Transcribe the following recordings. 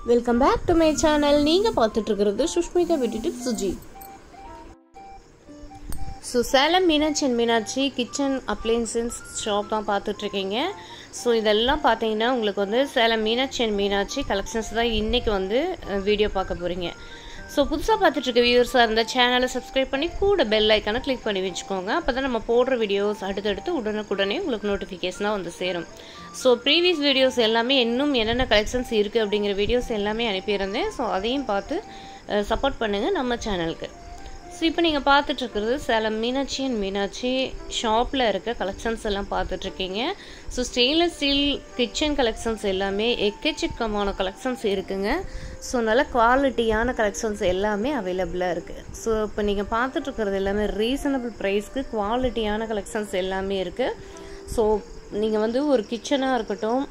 welcome back to my channel நீங்கள் பார்த்துட்டு இருக்கிறது Sushmika beauty tip Suji so Salem Meenakshi and Meenakshi kitchen appliances shop தான் பார்த்துட்ருக்கீங்க ஸோ இதெல்லாம் பார்த்தீங்கன்னா உங்களுக்கு வந்து சேலம் மீனாட்சி அண்ட் மீனாட்சி கலெக்ஷன்ஸ் தான் இன்றைக்கி வந்து வீடியோ பார்க்க போகிறீங்க ஸோ புதுசாக பார்த்துட்ருக்க வியூவர்ஸாக இருந்தால் சேனலை சப்ஸ்கிரைப் பண்ணி கூட பெல் ஐக்கானை கிளிக் பண்ணி வச்சுக்கோங்க அப்போ தான் நம்ம போடுற வீடியோஸ் அடுத்தடுத்து உடனுக்குடனே உங்களுக்கு நோட்டிஃபிகேஷனாக வந்து சேரும் ஸோ ப்ரீவியஸ் வீடியோஸ் எல்லாமே இன்னும் என்னென்ன கலெக்ஷன்ஸ் இருக்குது அப்படிங்கிற வீடியோஸ் எல்லாமே அனுப்பியிருந்தேன் ஸோ அதையும் பார்த்து சப்போர்ட் பண்ணுங்கள் நம்ம சேனலுக்கு ஸோ இப்போ நீங்கள் பார்த்துட்ருக்கிறது சேலம் மீனாட்சி அண்ட் மீனாட்சி ஷாப்பில் இருக்க கலெக்ஷன்ஸ் எல்லாம் பார்த்துட்ருக்கீங்க so stainless steel kitchen collections எல்லாமே எக்கச்சக்கமான கலெக்ஷன்ஸ் இருக்குங்க ஸோ நல்ல குவாலிட்டியான கலெக்ஷன்ஸ் எல்லாமே அவைலபிளாக இருக்குது ஸோ இப்போ நீங்கள் பார்த்துட்ருக்கிறது எல்லாமே ரீசனபிள் ப்ரைஸ்க்கு குவாலிட்டியான கலெக்ஷன்ஸ் எல்லாமே இருக்குது ஸோ நீங்கள் வந்து ஒரு கிச்சனாக இருக்கட்டும்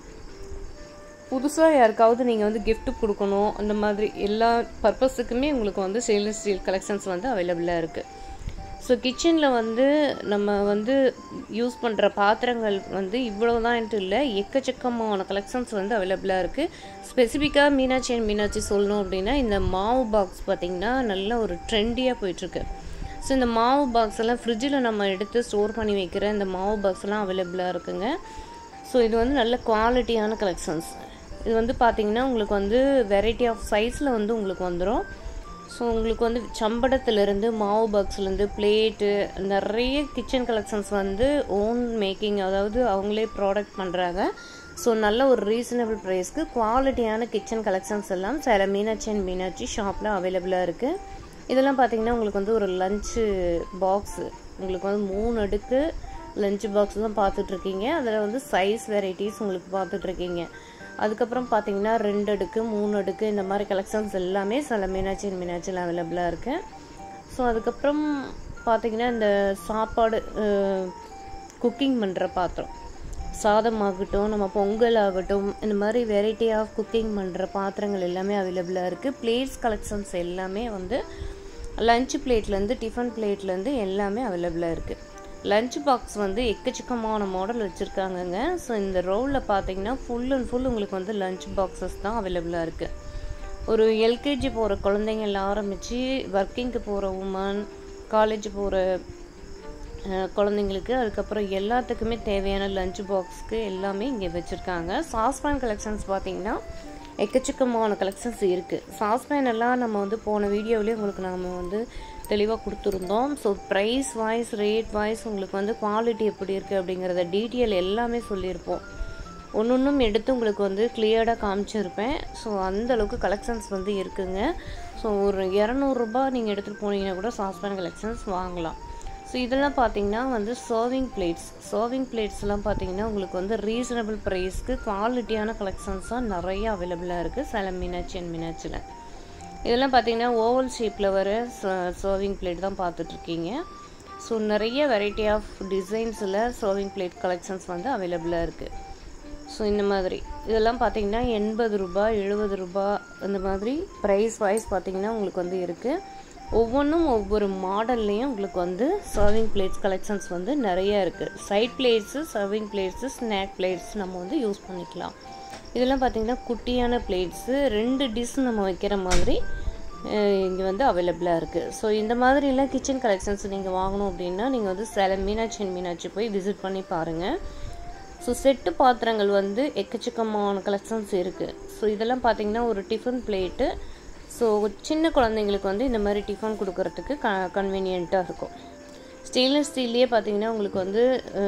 புதுசாக யாருக்காவது நீங்கள் வந்து gift கொடுக்கணும் அந்த மாதிரி எல்லா பர்பஸுக்குமே உங்களுக்கு வந்து ஸ்டெயின்லெஸ் ஸ்டீல் கலெக்ஷன்ஸ் வந்து அவைலபிளாக இருக்குது ஸோ கிச்சனில் வந்து நம்ம வந்து யூஸ் பண்ணுற பாத்திரங்கள் வந்து இவ்வளோதான்ட்டு இல்லை எக்கச்சக்கமான கலெக்ஷன்ஸ் வந்து அவைலபிளாக இருக்குது ஸ்பெசிஃபிக்காக மீனாட்சி அண்ட் மீனாட்சி சொல்லணும் அப்படின்னா இந்த மாவு பாக்ஸ் பார்த்திங்கன்னா நல்ல ஒரு ட்ரெண்டியாக போயிட்டுருக்கு ஸோ இந்த மாவு பாக்ஸ் எல்லாம் ஃப்ரிட்ஜில் நம்ம எடுத்து ஸ்டோர் பண்ணி வைக்கிற இந்த மாவு பாக்ஸ் எல்லாம் அவைலபிளாக இருக்குங்க ஸோ இது வந்து நல்ல குவாலிட்டியான கலெக்ஷன்ஸ் இது வந்து பார்த்திங்கன்னா உங்களுக்கு வந்து வெரைட்டி ஆஃப் சைஸில் வந்து உங்களுக்கு வந்துடும் ஸோ உங்களுக்கு வந்து சம்படத்துலேருந்து மாவு பாக்ஸ்லேருந்து பிளேட்டு நிறைய கிச்சன் கலெக்ஷன்ஸ் வந்து ஓன் மேக்கிங் அதாவது அவங்களே ப்ராடக்ட் பண்ணுறாங்க ஸோ நல்ல ஒரு ரீசனபிள் ப்ரைஸ்க்கு குவாலிட்டியான கிச்சன் கலெக்ஷன்ஸ் எல்லாம் சில மீனாட்சி அண்ட் மீனாட்சி ஷாப்பில் அவைலபிளாக இருக்குது இதெல்லாம் பார்த்தீங்கன்னா உங்களுக்கு வந்து ஒரு லஞ்சு பாக்ஸு உங்களுக்கு வந்து மூணு அடுக்கு லஞ்ச் பாக்ஸ் தான் பார்த்துட்ருக்கீங்க அதில் வந்து சைஸ் வெரைட்டிஸ் உங்களுக்கு பார்த்துட்ருக்கீங்க அதுக்கப்புறம் பார்த்தீங்கன்னா ரெண்டு அடுக்கு மூணு அடுக்கு இந்த மாதிரி கலெக்ஷன்ஸ் எல்லாமே சில மீனாட்சி அண்ட் மீனாட்சியில் அவைலபிளாக இருக்குது ஸோ அதுக்கப்புறம் பார்த்தீங்கன்னா இந்த சாப்பாடு குக்கிங் பண்ணுற பாத்திரம் சாதம் ஆகட்டும் நம்ம பொங்கல் ஆகட்டும் இந்த மாதிரி வெரைட்டி ஆஃப் குக்கிங் பண்ணுற பாத்திரங்கள் எல்லாமே அவைலபிளாக இருக்குது பிளேட்ஸ் கலெக்ஷன்ஸ் எல்லாமே வந்து லஞ்ச் பிளேட்லேருந்து டிஃபன் பிளேட்லேருந்து எல்லாமே அவைலபிளாக இருக்குது லஞ்ச் பாக்ஸ் வந்து எக்கச்சக்கமான மாடல் வச்சுருக்காங்கங்க ஸோ இந்த ரோலில் பார்த்தீங்கன்னா ஃபுல் அண்ட் ஃபுல் உங்களுக்கு வந்து லஞ்ச் பாக்ஸஸ் தான் அவைலபிளாக இருக்குது ஒரு எல்கேஜி போகிற குழந்தைங்கள ஆரம்பித்து ஒர்க்கிங்க்கு போகிற உமன் காலேஜ் போகிற குழந்தைங்களுக்கு அதுக்கப்புறம் எல்லாத்துக்குமே தேவையான லஞ்ச் பாக்ஸ்க்கு எல்லாமே இங்கே வச்சுருக்காங்க சாஸ்பேன் கலெக்ஷன்ஸ் பார்த்தீங்கன்னா எக்கச்சக்கமான கலெக்ஷன்ஸ் இருக்குது சாஸ்பேன் எல்லாம் நம்ம வந்து போன வீடியோவிலே உங்களுக்கு நம்ம வந்து தெளிவாக கொடுத்துருந்தோம் so price wise rate wise உங்களுக்கு வந்து குவாலிட்டி எப்படி இருக்குது அப்படிங்கிறத டீட்டெயில் எல்லாமே சொல்லியிருப்போம் ஒன்று ஒன்றும் எடுத்து உங்களுக்கு வந்து கிளியர்டாக காமிச்சிருப்பேன் ஸோ அந்த அளவுக்கு கலெக்ஷன்ஸ் வந்து இருக்குங்க ஸோ ஒரு இரநூறுபா நீங்கள் எடுத்துகிட்டு போனீங்கன்னா கூட சாஸ்பேன் கலெக்ஷன்ஸ் வாங்கலாம் ஸோ இதெல்லாம் பார்த்தீங்கன்னா வந்து சர்விங் பிளேட்ஸ் சர்விங் பிளேட்ஸ்லாம் பார்த்தீங்கன்னா உங்களுக்கு வந்து ரீசனபிள் ப்ரைஸ்க்கு குவாலிட்டியான கலெக்ஷன்ஸாக நிறைய அவைலபிளாக இருக்குது சேலம் மீனாட்சி அண்ட் மீனாட்சியில் இதெல்லாம் பார்த்தீங்கன்னா ஓவல் ஷேப்பில் வர சர்விங் பிளேட் தான் பார்த்துட்ருக்கீங்க ஸோ நிறைய வெரைட்டி ஆஃப் டிசைன்ஸில் சர்விங் பிளேட் கலெக்ஷன்ஸ் வந்து அவைலபிளாக இருக்குது ஸோ இந்த மாதிரி இதெல்லாம் பார்த்தீங்கன்னா எண்பது ரூபா எழுபது ரூபா இந்த மாதிரி ப்ரைஸ் வைஸ் பார்த்தீங்கன்னா உங்களுக்கு வந்து இருக்குது ஒவ்வொன்றும் ஒவ்வொரு மாடல்லையும் உங்களுக்கு வந்து சர்விங் பிளேட்ஸ் கலெக்ஷன்ஸ் வந்து நிறைய இருக்குது side plates serving plates snack plates நம்ம வந்து யூஸ் பண்ணிக்கலாம் இதெல்லாம் பார்த்திங்கன்னா குட்டியான பிளேட்ஸு ரெண்டு டிஷ் நம்ம வைக்கிற மாதிரி இங்கே வந்து அவைலபிளாக இருக்குது ஸோ இந்த மாதிரிலாம் கிச்சன் கலெக்ஷன்ஸ் நீங்கள் வாங்கணும் அப்படின்னா நீங்கள் வந்து சேலம் மீனாட்சி அண்ட் மீனாட்சி போய் விசிட் பண்ணி பாருங்கள் ஸோ செட்டு பாத்திரங்கள் வந்து எக்கச்சக்கமான கலெக்ஷன்ஸ் இருக்குது ஸோ இதெல்லாம் பார்த்திங்கன்னா ஒரு டிஃபன் பிளேட்டு ஸோ சின்ன குழந்தைங்களுக்கு வந்து இந்த மாதிரி டிஃபன் கொடுக்கறதுக்கு க கன்வீனியண்ட்டாக இருக்கும் ஸ்டெயின்லெஸ் ஸ்டீல்லையே பார்த்தீங்கன்னா உங்களுக்கு வந்து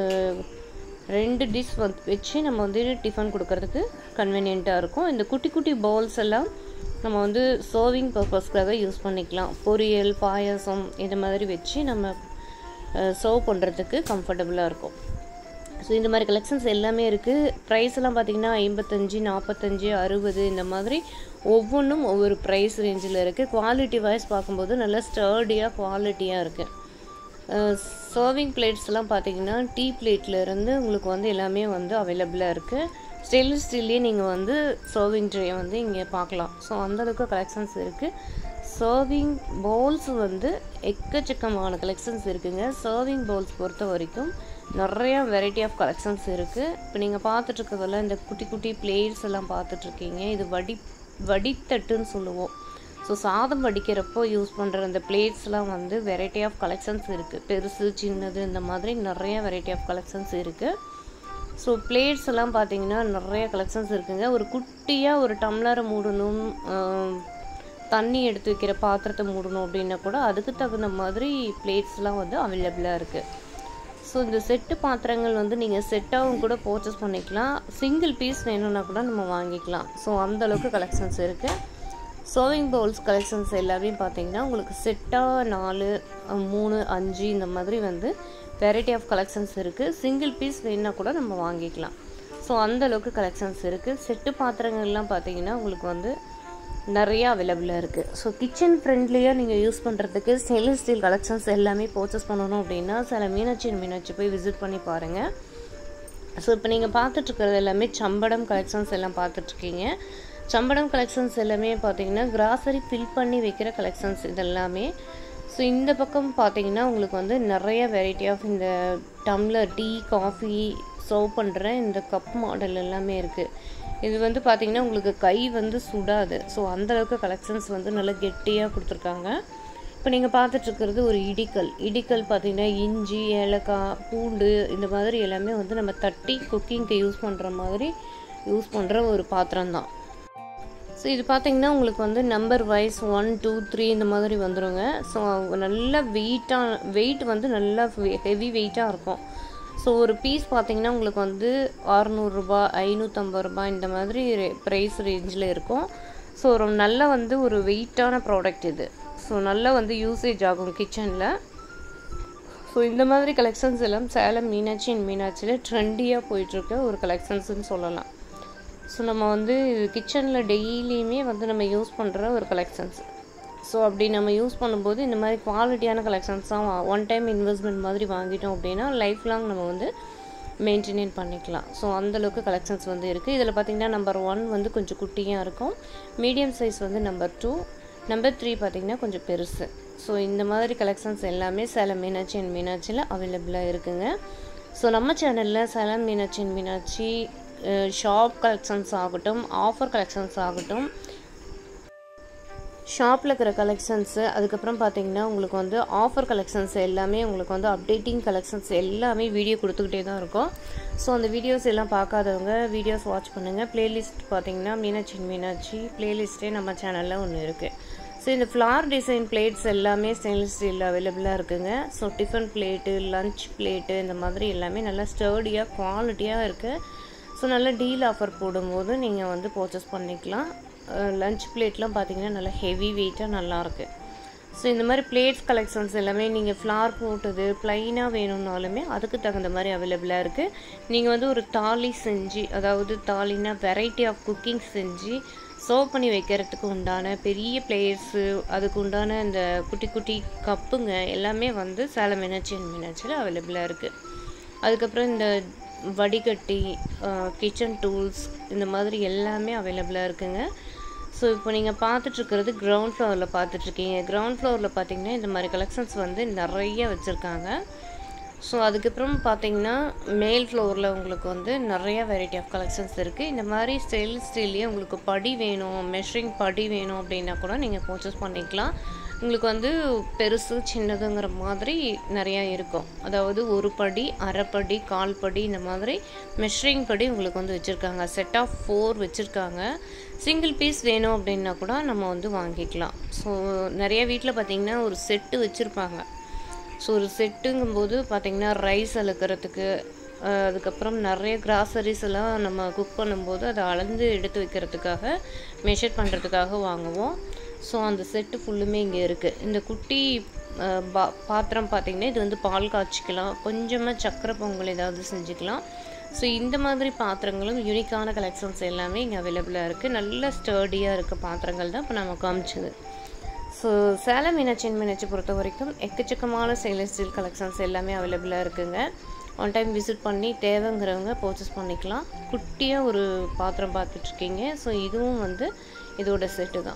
ரெண்டு டிஷ் வந்து வச்சு நம்ம வந்து டிஃபன் கொடுக்கறதுக்கு கன்வீனியண்ட்டாக இருக்கும் இந்த குட்டி குட்டி பவுல்ஸ் எல்லாம் நம்ம வந்து சர்விங் பர்பஸ்க்காக யூஸ் பண்ணிக்கலாம் பொரியல் பாயாசம் இந்த மாதிரி வச்சு நம்ம சர்வ் பண்ணுறதுக்கு கம்ஃபர்டபுளாக இருக்கும் ஸோ இந்த மாதிரி கலெக்ஷன்ஸ் எல்லாமே இருக்குது ப்ரைஸ் எல்லாம் பார்த்திங்கன்னா ஐம்பத்தஞ்சு நாற்பத்தஞ்சு அறுபது இந்த மாதிரி ஒவ்வொன்றும் ஒவ்வொரு ப்ரைஸ் ரேஞ்சில் இருக்குது குவாலிட்டி வைஸ் பார்க்கும்போது நல்லா ஸ்டர்டியாக குவாலிட்டியாக இருக்குது சர்விங் பிளேட்ஸ்லாம் பார்த்தீங்கன்னா டீ பிளேட்லேருந்து உங்களுக்கு வந்து எல்லாமே வந்து அவைலபிளாக இருக்குது ஸ்டெயின்லெஸ் ஸ்டீல்லே நீங்கள் வந்து சர்விங் ட்ரே வந்து இங்கே பார்க்கலாம் ஸோ அந்தளவுக்கு கலெக்ஷன்ஸ் இருக்குது சர்விங் பவுல்ஸ் வந்து எக்கச்சக்கமான கலெக்ஷன்ஸ் இருக்குங்க சர்விங் பவுல்ஸ் பொறுத்த வரைக்கும் நிறையா வெரைட்டி ஆஃப் கலெக்ஷன்ஸ் இருக்குது இப்போ நீங்கள் பார்த்துட்ருக்கிறதெல்லாம் இந்த குட்டி குட்டி பிளேட்ஸ் எல்லாம் பார்த்துட்ருக்கீங்க இது வடி வடித்தட்டுன்னு சொல்லுவோம் ஸோ சாதம் வடிக்கிறப்போ யூஸ் பண்ணுற அந்த பிளேட்ஸ்லாம் வந்து வெரைட்டி ஆஃப் கலெக்ஷன்ஸ் இருக்குது பெருசு சின்னது இந்த மாதிரி நிறைய வெரைட்டி ஆஃப் கலெக்ஷன்ஸ் இருக்குது ஸோ பிளேட்ஸ் எல்லாம் பார்த்தீங்கன்னா நிறைய கலெக்ஷன்ஸ் இருக்குங்க ஒரு குட்டியாக ஒரு டம்ளரை மூடணும் ஆஹ், தண்ணி எடுத்து வைக்கிற பாத்திரத்தை மூடணும் அப்படின்னா கூட அதுக்கு தகுந்த மாதிரி பிளேட்ஸ்லாம் வந்து அவைலபிளாக இருக்குது ஸோ இந்த செட்டு பாத்திரங்கள் வந்து நீங்கள் செட்டாகவும் கூட பர்ச்சேஸ் பண்ணிக்கலாம் சிங்கிள் பீஸ் வேணும்னா கூட நம்ம வாங்கிக்கலாம் ஸோ அந்த அளவுக்கு கலெக்ஷன்ஸ் இருக்குது சர்விங் பவுல்ஸ் கலெக்ஷன்ஸ் எல்லாமே பார்த்தீங்கன்னா உங்களுக்கு செட்டாக நாலு அஹ், மூணு அஞ்சு இந்த மாதிரி வந்து வெரைட்டி ஆஃப் கலெக்ஷன்ஸ் இருக்குது சிங்கிள் பீஸ் வேணுன்னா கூட நம்ம வாங்கிக்கலாம் ஸோ அந்த அளவுக்கு கலெக்ஷன்ஸ் இருக்குது செட்டு பாத்திரங்கள்லாம் பார்த்தீங்கன்னா உங்களுக்கு வந்து நிறைய அவைலபிளாக இருக்குது ஸோ கிச்சன் ஃப்ரெண்ட்லியாக நீங்கள் யூஸ் பண்ணுறதுக்கு ஸ்டெயின்லெஸ் ஸ்டீல் கலெக்ஷன்ஸ் எல்லாமே பர்ச்சேஸ் பண்ணணும் அப்படின்னா சில மீனாட்சி and மீனாட்சி போய் விசிட் பண்ணி பாருங்கள் ஸோ இப்போ நீங்கள் பார்த்துட்ருக்கிறது எல்லாமே சம்படம் கலெக்ஷன்ஸ் எல்லாம் பார்த்துட்ருக்கீங்க சம்படம் கலெக்ஷன்ஸ் எல்லாமே பார்த்தீங்கன்னா கிராசரி ஃபில் பண்ணி வைக்கிற கலெக்ஷன்ஸ் இதெல்லாமே ஸோ இந்த பக்கம் பார்த்தீங்கன்னா உங்களுக்கு வந்து நிறைய வெரைட்டி ஆஃப் இந்த டம்ளர் டீ காஃபி சர்வ் பண்ணுற இந்த கப் மாடல் எல்லாமே இருக்குது இது வந்து பார்த்தீங்கன்னா உங்களுக்கு கை வந்து சுடாது ஸோ அந்தளவுக்கு கலெக்ஷன்ஸ் வந்து நல்லா கெட்டியாக கொடுத்துருக்காங்க இப்போ நீங்கள் பார்த்துட்ருக்கிறது ஒரு இடிக்கல் இடிக்கல் பார்த்தீங்கன்னா இஞ்சி ஏலக்காய் பூண்டு இந்த மாதிரி எல்லாமே வந்து நம்ம தட்டி குக்கிங்க்கு யூஸ் பண்ணுற மாதிரி யூஸ் பண்ணுற ஒரு பாத்திரம் தான் ஸோ இது பார்த்தீங்கன்னா உங்களுக்கு வந்து number wise one two three இந்த மாதிரி வந்துருங்க ஸோ நல்ல வெயிட்டாக வெயிட் வந்து நல்லா ஹெவி வெயிட்டாக இருக்கும் ஸோ ஒரு பீஸ் பார்த்தீங்கன்னா உங்களுக்கு வந்து அறநூறுரூபா ஐநூற்றம்பது ரூபாய் இந்த மாதிரி ப்ரைஸ் ரேஞ்சில் இருக்கும் ஸோ ஒரு நல்ல வந்து ஒரு வெயிட்டான ப்ராடக்ட் இது ஸோ நல்லா வந்து யூசேஜ் ஆகும் கிச்சனில் ஸோ இந்த மாதிரி கலெக்ஷன்ஸ் எல்லாம் சேலம் மீனாட்சி அண்ட் மீனாட்சியில் ட்ரெண்டியாக போயிட்டுருக்க ஒரு கலெக்ஷன்ஸ்னு சொல்லலாம் ஸோ நம்ம வந்து கிச்சனில் டெய்லியுமே வந்து நம்ம யூஸ் பண்ணுற ஒரு கலெக்ஷன்ஸ் ஸோ அப்படி நம்ம யூஸ் பண்ணும்போது இந்த மாதிரி குவாலிட்டியான கலெக்ஷன்ஸ் தான் ஒன் டைம் இன்வெஸ்ட்மெண்ட் மாதிரி வாங்கிட்டோம் அப்படின்னா லைஃப் லாங் நம்ம வந்து மெயின்டைன் பண்ணிக்கலாம் ஸோ அந்தளவுக்கு கலெக்ஷன்ஸ் வந்து இருக்குது இதில் பார்த்திங்கன்னா நம்பர் ஒன் வந்து கொஞ்சம் குட்டியாக இருக்கும் மீடியம் சைஸ் வந்து நம்பர் டூ நம்பர் த்ரீ பார்த்திங்கன்னா கொஞ்சம் பெருசு ஸோ இந்த மாதிரி கலெக்ஷன்ஸ் எல்லாமே சேலம் மீனாட்சி அண்ட் மீனாட்சியில் அவைலபிளாக இருக்குங்க ஸோ நம்ம சேனலில் Salem Meenakshi and Meenakshi shop collections ஆகட்டும் ஆஃபர் கலெக்ஷன்ஸ் ஆகட்டும் ஷாப்பில் இருக்கிற கலெக்ஷன்ஸு அதுக்கப்புறம் பார்த்தீங்கன்னா உங்களுக்கு வந்து ஆஃபர் கலெக்ஷன்ஸ் எல்லாமே உங்களுக்கு வந்து அப்டேட்டிங் கலெக்ஷன்ஸ் எல்லாமே வீடியோ கொடுத்துக்கிட்டே தான் இருக்கும் ஸோ அந்த வீடியோஸ் எல்லாம் பார்க்காதவங்க வீடியோஸ் வாட்ச் பண்ணுங்கள் ப்ளேலிஸ்ட் பார்த்தீங்கன்னா மீனாட்சி மீனாட்சி ப்ளேலிஸ்ட்டே நம்ம சேனலில் ஒன்று இருக்குது ஸோ இந்த ஃப்ளார் டிசைன் பிளேட்ஸ் எல்லாமே ஸ்டெயின்லெஸ் ஸ்டீல் அவைலபிளாக இருக்குங்க so tiffin plate lunch plate இந்த மாதிரி எல்லாமே நல்லா ஸ்டர்டியாக குவாலிட்டியாக இருக்குது ஸோ நல்ல டீல் ஆஃபர் போடும்போது நீங்கள் வந்து பர்ச்சேஸ் பண்ணிக்கலாம் லஞ்ச் பிளேட்லாம் பார்த்தீங்கன்னா நல்லா ஹெவி வெயிட்டாக நல்லாயிருக்கு ஸோ இந்த மாதிரி பிளேட்ஸ் கலெக்ஷன்ஸ் எல்லாமே நீங்கள் ஃப்ளார் போட்டது ப்ளைனாக வேணும்னாலுமே அதுக்கு தகுந்த மாதிரி அவைலபிளாக இருக்குது நீங்கள் வந்து ஒரு தாலி செஞ்சு அதாவது தாலினா வெரைட்டி ஆஃப் குக்கிங் செஞ்சு சர்வ் பண்ணி வைக்கிறதுக்கு உண்டான பெரிய பிளேட்ஸு அதுக்கு உண்டான இந்த குட்டி குட்டி கப்புங்க எல்லாமே வந்து சேலம் மீனாட்சி அண்ட் மீனாட்சியில் அவைலபிளாக இருக்குது அதுக்கப்புறம் இந்த வடிகட்டி கிச்சன் டூல்ஸ் இந்த மாதிரி எல்லாமே அவைலபிளாக இருக்குங்க ஸோ இப்போ நீங்கள் பார்த்துட்ருக்கிறது கிரவுண்ட் ஃப்ளோரில் பார்த்துட்ருக்கீங்க கிரவுண்ட் ஃப்ளோரில் பார்த்தீங்கன்னா இந்த மாதிரி கலெக்ஷன்ஸ் வந்து நிறைய வச்சுருக்காங்க ஸோ அதுக்கப்புறம் பார்த்தீங்கன்னா மேல் ஃப்ளோரில் உங்களுக்கு வந்து நிறைய வெரைட்டி ஆஃப் கலெக்ஷன்ஸ் இருக்குது இந்த மாதிரி ஸ்டெயில் ஸ்டீல்லையே உங்களுக்கு படி வேணும் மெஷரிங் படி வேணும் அப்படின்னா கூட நீங்கள் பர்ச்சேஸ் பண்ணிக்கலாம் உங்களுக்கு வந்து பெருசு சின்னதுங்கிற மாதிரி நிறையா இருக்கும் அதாவது ஒரு படி அரைப்படி கால் படி இந்த மாதிரி மெஷரிங் படி உங்களுக்கு வந்து வச்சுருக்காங்க செட் ஆஃப் ஃபோர் வச்சுருக்காங்க சிங்கிள் பீஸ் வேணும் அப்படின்னா கூட நம்ம வந்து வாங்கிக்கலாம் ஸோ நிறைய வீட்டில் பார்த்திங்கன்னா ஒரு செட்டு வச்சுருப்பாங்க ஸோ ஒரு செட்டுங்கும்போது பார்த்திங்கன்னா ரைஸ் அழுக்கிறதுக்கு அதுக்கப்புறம் நிறைய கிராசரிஸ் எல்லாம் நம்ம குக் பண்ணும்போது அதை அளந்து எடுத்து வைக்கிறதுக்காக மெஷர் பண்ணுறதுக்காக வாங்குவோம் ஸோ அந்த செட்டு ஃபுல்லுமே இங்கே இருக்குது இந்த குட்டி பா பாத்திரம் பார்த்திங்கன்னா இது வந்து பால் காய்ச்சிக்கலாம் கொஞ்சமாக சக்கரை பொங்கல் ஏதாவது செஞ்சுக்கலாம் ஸோ இந்த மாதிரி பாத்திரங்களும் யூனிக்கான கலெக்ஷன்ஸ் எல்லாமே இங்கே அவைலபிளாக இருக்குது நல்ல ஸ்டர்டியாக இருக்க பாத்திரங்கள் தான் இப்போ நம்ம காமிச்சது ஸோ சேலம் மீனாட்சி மீனாட்சி பொறுத்த வரைக்கும் எக்கச்சக்கமான ஸ்டெயின்லெஸ் ஸ்டீல் கலெக்ஷன்ஸ் எல்லாமே அவைலபிளாக இருக்குங்க ஒன் டைம் விசிட் பண்ணி தேவைங்கிறவங்க பர்ச்சேஸ் பண்ணிக்கலாம் குட்டியாக ஒரு பாத்திரம் பார்த்துட்ருக்கீங்க ஸோ இதுவும் வந்து இதோட செட்டு தான்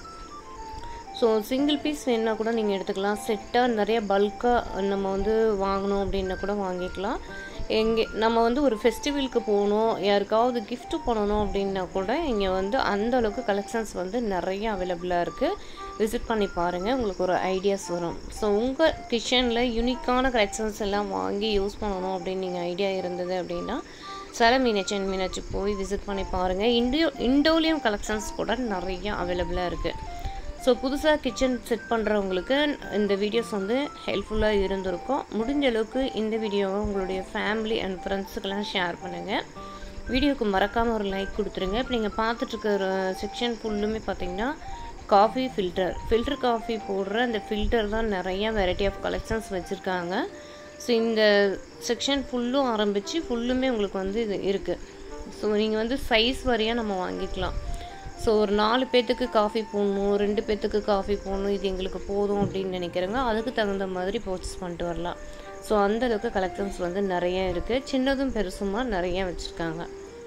ஸோ சிங்கிள் பீஸ் வேணுன்னா கூட நீங்கள் எடுத்துக்கலாம் செட்டாக நிறைய பல்காக நம்ம வந்து வாங்கணும் அப்படின்னா கூட வாங்கிக்கலாம் எங்கே நம்ம வந்து ஒரு ஃபெஸ்டிவலுக்கு போகணும் யாருக்காவது gift பண்ணணும் அப்படின்னா கூட இங்கே வந்து அந்த அளவுக்கு கலெக்ஷன்ஸ் வந்து நிறைய அவைலபிளாக இருக்குது விசிட் பண்ணி பாருங்கள் உங்களுக்கு ஒரு ஐடியாஸ் வரும் ஸோ உங்கள் கிச்சனில் யூனிக்கான கலெக்ஷன்ஸ் எல்லாம் வாங்கி யூஸ் பண்ணணும் அப்படின்னு நீங்கள் ஐடியா இருந்தது அப்படின்னா சில மீனாட்சி அண்ட் மீனாட்சி போய் விசிட் பண்ணி பாருங்கள் இண்டியோ இண்டோலியம் கலெக்ஷன்ஸ் கூட நிறைய அவைலபிளாக இருக்குது ஸோ புதுசாக கிச்சன் செட் பண்ணுறவங்களுக்கு இந்த வீடியோஸ் வந்து ஹெல்ப்ஃபுல்லாக இருந்திருக்கும் முடிஞ்ச அளவுக்கு இந்த வீடியோவை உங்களுடைய ஃபேமிலி அண்ட் ஃப்ரெண்ட்ஸுக்கெல்லாம் ஷேர் பண்ணுங்கள் வீடியோவுக்கு மறக்காமல் ஒரு லைக் கொடுத்துருங்க இப்போ நீங்கள் பார்த்துட்ருக்கிற செக்ஷன் ஃபுல்லுமே பார்த்தீங்கன்னா காஃபி ஃபில்டர் ஃபில்டர் காஃபி போடுற அந்த ஃபில்டர் தான் நிறைய வெரைட்டி ஆஃப் கலெக்ஷன்ஸ் வச்சுருக்காங்க ஸோ இந்த செக்ஷன் ஃபுல்லும் ஆரம்பித்து ஃபுல்லுமே உங்களுக்கு வந்து இது இருக்குது ஸோ நீங்கள் வந்து சைஸ் வரையாக நம்ம வாங்கிக்கலாம் ஸோ ஒரு நாலு பேர்த்துக்கு காஃபி போடணும் ரெண்டு பேர்த்துக்கு காஃபி போடணும் இது எங்களுக்கு போதும் அப்படின்னு நினைக்கிறவங்க அதுக்கு தகுந்த மாதிரி பர்ச்சேஸ் பண்ணிட்டு வரலாம் ஸோ அந்த அளவுக்கு கலெக்ஷன்ஸ் வந்து நிறைய இருக்குது சின்னதும் பெருசுமா நிறைய வச்சுருக்காங்க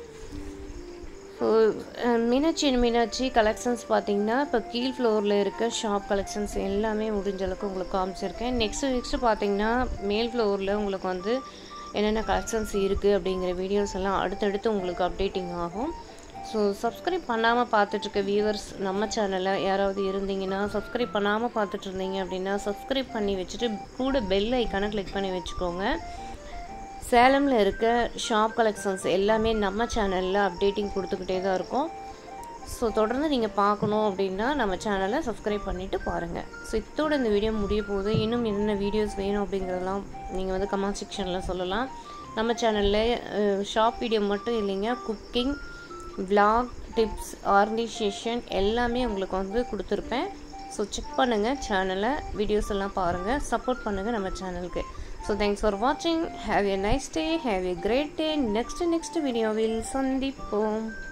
so Meenakshi and Meenakshi collections பார்த்தீங்கன்னா இப்போ கீழ் ஃப்ளோரில் இருக்க ஷாப் கலெக்ஷன்ஸ் எல்லாமே முடிஞ்ச அளவுக்கு உங்களுக்கு காமிச்சிருக்கேன் நெக்ஸ்ட்டு நெக்ஸ்ட்டு பார்த்தீங்கன்னா மேல் ஃப்ளோரில் உங்களுக்கு வந்து என்னென்ன கலெக்ஷன்ஸ் இருக்குது அப்படிங்கிற வீடியோஸ் எல்லாம் அடுத்தடுத்து உங்களுக்கு அப்டேட்டிங் ஆகும் ஸோ சப்ஸ்கிரைப் பண்ணாமல் பார்த்துட்ருக்க வியூவர்ஸ் நம்ம சேனலில் யாராவது இருந்தீங்கன்னா சப்ஸ்கிரைப் பண்ணாமல் பார்த்துட்டு இருந்தீங்க அப்படின்னா சப்ஸ்கிரைப் பண்ணி வச்சுட்டு கூட பெல் ஐக்கானை கிளிக் பண்ணி வச்சுக்கோங்க சேலமில் இருக்க ஷாப் கலெக்ஷன்ஸ் எல்லாமே நம்ம சேனலில் அப்டேட்டிங் கொடுத்துக்கிட்டே தான் இருக்கும் ஸோ தொடர்ந்து நீங்கள் பார்க்கணும் அப்படின்னா நம்ம சேனலை சப்ஸ்கிரைப் பண்ணிவிட்டு பாருங்கள் ஸோ இதோட இந்த வீடியோ முடிய போகுது இன்னும் என்னென்ன வீடியோஸ் வேணும் அப்படிங்கிறதெல்லாம் நீங்கள் வந்து கமெண்ட் செக்ஷனில் சொல்லலாம் நம்ம சேனலில் ஷாப் வீடியோ மட்டும் இல்லைங்க குக்கிங் vlog டிப்ஸ் ஆர்கனைசேஷன் எல்லாமே உங்களுக்கு வந்து கொடுத்துருப்பேன் ஸோ செக் பண்ணுங்கள் சேனலை வீடியோஸ் எல்லாம் பாருங்கள் சப்போர்ட் பண்ணுங்கள் நம்ம சேனலுக்கு ஸோ தேங்க்ஸ் ஃபார் வாட்சிங் have a nice day have a great day next next வீடியோவில் சந்திப்போம்